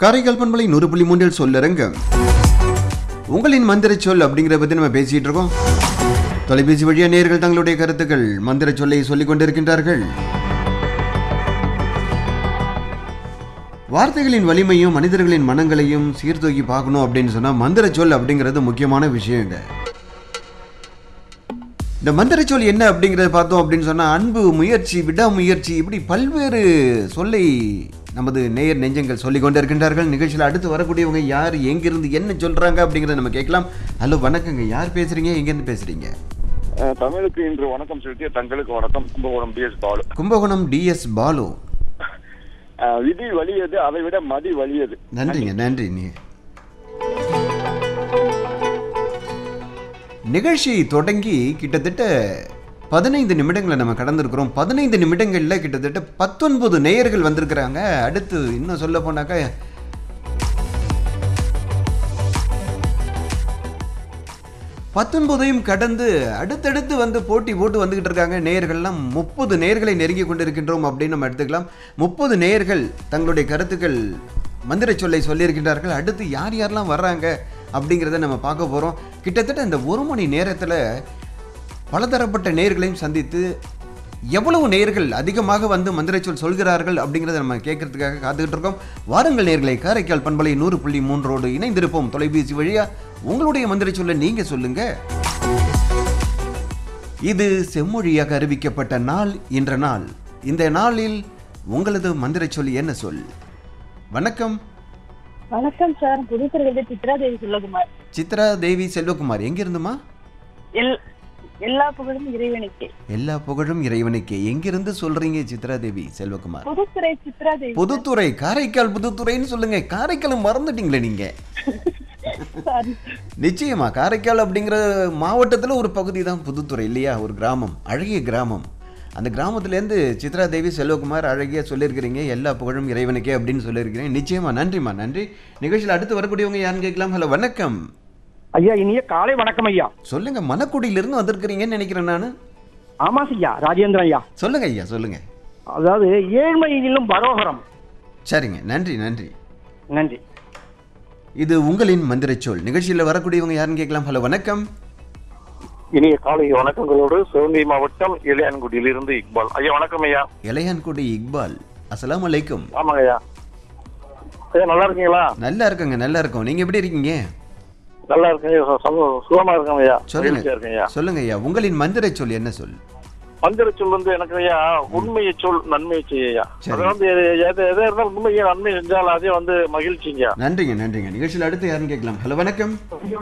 காரைக்கால் பண்பலை நூறு புள்ளி மூன்றில் சொல்லறங்க உங்களின் மந்திர சொல் அப்படிங்கிற பத்தி நம்ம பேசிட்டு இருக்கோம் தொலைபேசி வழியா நேர்கள் தங்களுடைய கருத்துக்கள் மந்திர சொல்லை சொல்லிக் கொண்டிருக்கின்றார்கள் வார்த்தைகளின் வலிமையும் மனிதர்களின் மனங்களையும் சீர்தூக்கி பார்க்கணும் அப்படின்னு சொன்னா மந்திர சொல் அப்படிங்கிறது முக்கியமான விஷயங்க இந்த மந்திர சொல் என்ன அப்படிங்கறத பார்த்தோம் அப்படின்னு சொன்னா அன்பு முயற்சி விடாமுயற்சி இப்படி பல்வேறு சொல்லை நமது நேயர் நெஞ்சங்கள் சொல்லிக் கொண்டு இருக்கின்றார்கள் நிகழ்ச்சியில் அடுத்து வரக்கூடியவங்க யார் எங்கிருந்து என்ன சொல்றாங்க அப்படிங்கறத நம்ம கேட்கலாம் ஹலோ வணக்கங்க யார் பேசுறீங்க எங்கிருந்து பேசுறீங்க அஹ் தமிழுக்கு இன்று வணக்கம் செலுத்திய தங்களுக்கு வணக்கம் கும்பகோணம் பிஎஸ் பாலு கும்பகோணம் டிஎஸ் பாலு அஹ் விதி வலியது அதை விட மதி வலியது நன்றிங்க நன்றி நீ நிகழ்ச்சி தொடங்கி கிட்டத்தட்ட பதினைந்து நிமிடங்களை நம்ம கடந்திருக்கிறோம் பதினைந்து நிமிடங்களில் கிட்டத்தட்ட பத்தொன்பது நேயர்கள் வந்திருக்கிறாங்க அடுத்து இன்னும் சொல்ல போனாக்கா பத்தொன்பதையும் கடந்து அடுத்தடுத்து வந்து போட்டி போட்டு வந்துகிட்டு இருக்காங்க நேயர்கள்லாம் முப்பது நேயர்களை நெருங்கி கொண்டிருக்கின்றோம் அப்படின்னு நம்ம எடுத்துக்கலாம் முப்பது நேயர்கள் தங்களுடைய கருத்துக்கள் மந்திர சொல்லை சொல்லியிருக்கின்றார்கள் அடுத்து யார் யாரெல்லாம் வர்றாங்க அப்படிங்கிறத நம்ம பார்க்க போகிறோம் கிட்டத்தட்ட இந்த ஒரு மணி நேரத்தில் பலதரப்பட்ட நேர்களையும் சந்தித்து எவ்வளவு நேர்கள் அதிகமாக வந்து மந்திரச்சொல் சொல்கிறார்கள் அப்படிங்கிறத நம்ம கேட்கறதுக்காக காத்துக்கிட்டு இருக்கோம் வாருங்கள் நேர்களை காரைக்கால் பண்பலை நூறு புள்ளி மூன்றோடு இணைந்திருப்போம் தொலைபேசி வழியா உங்களுடைய மந்திரச்சொல்லை நீங்க சொல்லுங்க இது செம்மொழியாக அறிவிக்கப்பட்ட நாள் என்ற நாள் இந்த நாளில் உங்களது மந்திரச்சொல் என்ன சொல் வணக்கம் வணக்கம் சார் புதுத்துறையிலிருந்து சித்ரா தேவி செல்லகுமார் சித்ரா தேவி செல்வகுமார் எங்கிருந்துமா எல் எல்லா புகழும் இறைவனுக்கு எல்லா புகழும் இறைவனுக்கே எங்கிருந்து சொல்றீங்க சித்ரா தேவி செல்வகுமார் புதுத்துறை சித்ரா தேவி புதுத்துறை காரைக்கால் புதுத்துறைன்னு சொல்லுங்க காரைக்கால் மறந்துட்டீங்களே நீங்க சாரி நிச்சயமா காரைக்கால் அப்படிங்கிற மாவட்டத்தில் ஒரு பகுதி தான் புதுத்துறை இல்லையா ஒரு கிராமம் அழகிய கிராமம் அந்த கிராமத்துலேருந்து சித்ரா தேவி செல்வகுமார் அழகிய சொல்லியிருக்கிறீங்க எல்லா புகழும் இறைவனுக்கே அப்படின்னு சொல்லியிருக்கிறீங்க நிச்சயமா நன்றிம்மா நன்றி நிகழ்ச்சியில் அடுத்து வரக்கூடியவங்க யாருன்னு கேட்கலாம் ஹலோ வணக்கம் ஐயா இனிய காலை வணக்கம் ஐயா சொல்லுங்க மணக்குடியிலிருந்து வந்திருக்கிறீங்கன்னு நினைக்கிறேன் நான் ஆமா ஐயா ராஜேந்திரன் ஐயா சொல்லுங்க ஐயா சொல்லுங்க அதாவது ஏழ்மையிலும் பரோகரம் சரிங்க நன்றி நன்றி நன்றி இது உங்களின் மந்திரச்சொல் நிகழ்ச்சியில் வரக்கூடியவங்க யாருன்னு கேட்கலாம் ஹலோ வணக்கம் இனிய காலை வணக்கங்களோடு சிவகங்கை மாவட்டம் இளையான்குடியிலிருந்து இக்பால் ஐயா வணக்கம் ஐயா இளையான்குடி இக்பால் அஸ்ஸலாமு அலைக்கும் ஆமாங்க ஐயா ஐயா நல்லா இருக்கீங்களா நல்லா இருக்கங்க நல்லா இருக்கோம் நீங்க எப்படி இருக்கீங்க நல்லா இருக்கேன் ஐயா சந்தோ- சுகமா இருக்கேன் ஐயா சொல்லுங்க மகிழ்ச்சியா இருக்கேன் ஐயா சொல்லுங்க ஐயா உங்களின் மந்திர சொல் என்ன சொல் மந்திர சொல் வந்து எனக்கு ஐயா உண்மையை சொல் நன்மையை செய்ய ஐயா சரி. அது வந்து எது எது எதா இருந்தாலும் உண்மையை நன்மை செஞ்சால் அதே வந்து மகிழ்ச்சிங்க நன்றிங்க நன்றிங்க நிகழ்ச்சியில் அடுத்து யாருன்னு கேட்கலாம் ஹலோ வணக்கம்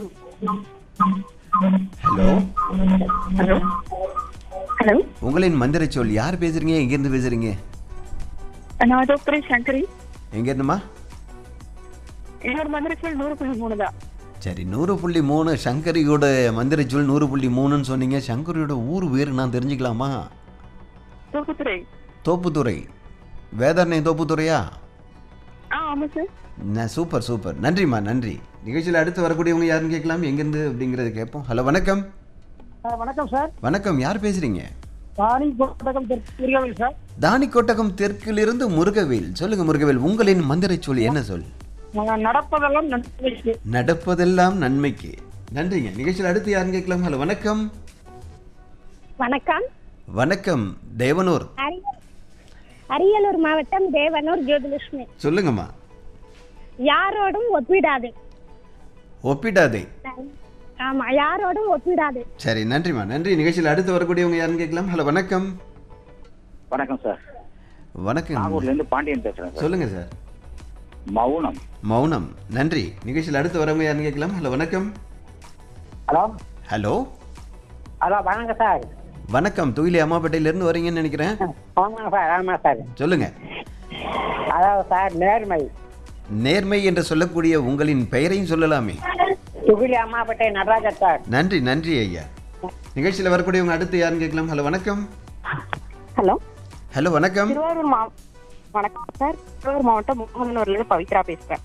ஹலோ ஹலோ ஹலோ உங்களின் மந்திர சொல் யார் பேசுறீங்க எங்கேருந்து பேசுறீங்க நான் டாக்டர் சங்கரி எங்கேருந்துமா என்னோட மந்திரத்தில் நூறு புள்ளி மூணு தான் சரி நூறு புள்ளி மூணு சங்கரியோட மந்திர சொல் நூறு புள்ளி மூணுன்னு சொன்னீங்க சங்கரியோட ஊர் வேறு நான் தெரிஞ்சுக்கலாமா தூக்குத்துறை தோப்புத்துறை வேதாரணை தோப்புத்துறையா ஆ ஆமா சார் ந- சூப்பர் சூப்பர் நன்றிம்மா நன்றி நிகழ்ச்சியில் அடுத்து வரக்கூடியவங்க யாருன்னு கேட்கலாம் எங்கேருந்து அப்படிங்கிறத கேட்போம் ஹலோ வணக்கம் வணக்கம் சார் வணக்கம் யார் பேசுறீங்க ராணி கோட்டகம் திருகாவில் சார் தானி கொட்டகம் தெற்கிலிருந்து முருகவேல் சொல்லுங்க முருகவேல் உங்களின் மந்திர சொல் என்ன சொல் நடப்பதெல்லாம் நன்மைக்கு நடப்பதெல்லாம் நன்மைக்கு நன்றிங்க நிகழ்ச்சியில் அடுத்து யாருன்னு கேட்கலாம் ஹலோ வணக்கம் வணக்கம் வணக்கம் தேவனூர் அரிய- அரியலூர் மாவட்டம் தேவனூர் ஜோதிலட்சுமி சொல்லுங்கம்மா யாரோடும் ஒப்பிடாது ஒப்பிடாதே ஆமா யாரோடும் ஒப்பிடாது சரி நன்றிம்மா நன்றி நிகழ்ச்சியில் அடுத்து வரக்கூடியவங்க யாருன்னு கேட்கலாம் ஹலோ வணக்கம் வணக்கம் சார் வணக்கம் நாகூர்ல இருந்து பாண்டியன் பேசுறேன் சார் சொல்லுங்க சார் மௌனம் மௌனம் நன்றி நிகழ்ச்சியில் அடுத்து வரவங்க யாருன்னு கேட்கலாம் ஹலோ வணக்கம் ஹலோ ஹலோ ஹலோ வணக்கம் சார் வணக்கம் துயிலி அம்மாப்பேட்டையிலேருந்து வரீங்கன்னு நினைக்கிறேன் ஆமாங்க சார் ஆமா சார் சொல்லுங்க அதாவது சார் நேர்மை நேர்மை என்று சொல்லக்கூடிய உங்களின் பெயரையும் சொல்லலாமே துகிலி அம்மாப்பேட்டை நடராஜர் சார் நன்றி நன்றி ஐயா நிகழ்ச்சியில் வரக்கூடியவங்க அடுத்து யாருன்னு கேட்கலாம் ஹலோ வணக்கம் ஹலோ ஹலோ வணக்கம் திருவாரூர் மா வணக்கம் சார் திருவாரூர் மாவட்டம் முகமனூர்ல இருந்து பவித்ரா பேசுறேன்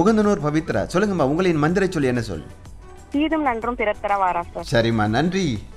முகந்தனூர் பவித்ரா சொல்லுங்கம்மா உங்களின் மந்திர சொல் என்ன சொல் தீதும் நன்றும் பிறத்தர வாரா சார் சரிம்மா நன்றி